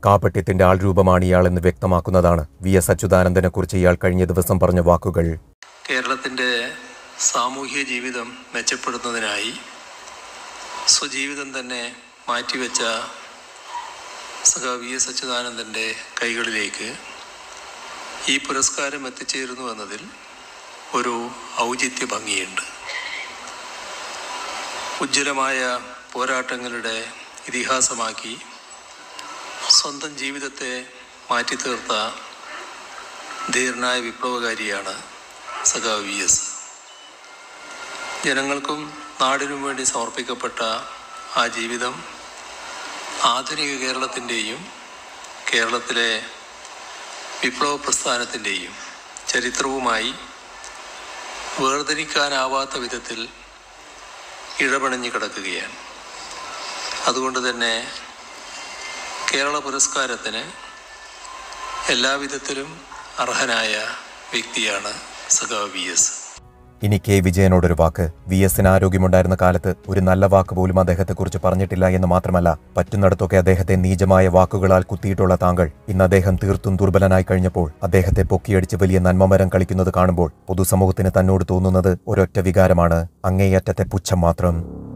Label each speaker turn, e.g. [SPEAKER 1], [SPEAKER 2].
[SPEAKER 1] കാപട്യത്തിന്റെ ആൾരൂപമാണ് ഇയാളെന്ന് വ്യക്തമാക്കുന്നതാണ് V S അച്യുതാനന്ദനെക്കുറിച്ച് ഇയാൾ കഴിഞ്ഞ ദിവസം പറഞ്ഞ വാക്കുകൾ
[SPEAKER 2] കേരളത്തിൻ്റെ സാമൂഹ്യ ജീവിതം മെച്ചപ്പെടുത്തുന്നതിനായി സ്വജീവിതം തന്നെ മാറ്റിവെച്ച സഖ വി എസ് അച്യുതാനന്ദൻ്റെ കൈകളിലേക്ക് ഈ പുരസ്കാരം എത്തിച്ചേരുന്നു എന്നതിൽ ഒരു ഔചിത്യ ഭംഗിയുണ്ട് ഉജ്ജ്വലമായ പോരാട്ടങ്ങളുടെ ഇതിഹാസമാക്കി സ്വന്തം ജീവിതത്തെ മാറ്റിത്തീർത്ത ധീരനായ വിപ്ലവകാരിയാണ് സഖാവ് വി എസ് ജനങ്ങൾക്കും നാടിനും വേണ്ടി സമർപ്പിക്കപ്പെട്ട ആ ജീവിതം ആധുനിക കേരളത്തിൻ്റെയും കേരളത്തിലെ വിപ്ലവ പ്രസ്ഥാനത്തിൻ്റെയും ചരിത്രവുമായി വേർതിരിക്കാനാവാത്ത വിധത്തിൽ ഇഴപണഞ്ഞു കിടക്കുകയാണ് അതുകൊണ്ട് തന്നെ കേരള പുരസ്കാരത്തിന് എല്ലാവിധത്തിലും അർഹനായ വ്യക്തിയാണ് സഖാവ് വി എസ്
[SPEAKER 1] ഇനി കെ വിജയനോടൊരു വാക്ക് വി എസിന് ആരോഗ്യമുണ്ടായിരുന്ന കാലത്ത് ഒരു നല്ല വാക്ക് പോലും അദ്ദേഹത്തെക്കുറിച്ച് പറഞ്ഞിട്ടില്ല എന്ന് മാത്രമല്ല പറ്റുന്നിടത്തൊക്കെ അദ്ദേഹത്തെ നീചമായ വാക്കുകളാൽ കുത്തിയിട്ടുള്ള താങ്കൾ ഇന്ന് അദ്ദേഹം തീർത്തും ദുർബലനായി കഴിഞ്ഞപ്പോൾ അദ്ദേഹത്തെ പൊക്കിയടിച്ച് വലിയ നന്മമരം കളിക്കുന്നത് കാണുമ്പോൾ പൊതുസമൂഹത്തിന് തന്നോട് തോന്നുന്നത് ഒരൊറ്റ വികാരമാണ് അങ്ങേയറ്റത്തെ പുച്ഛം മാത്രം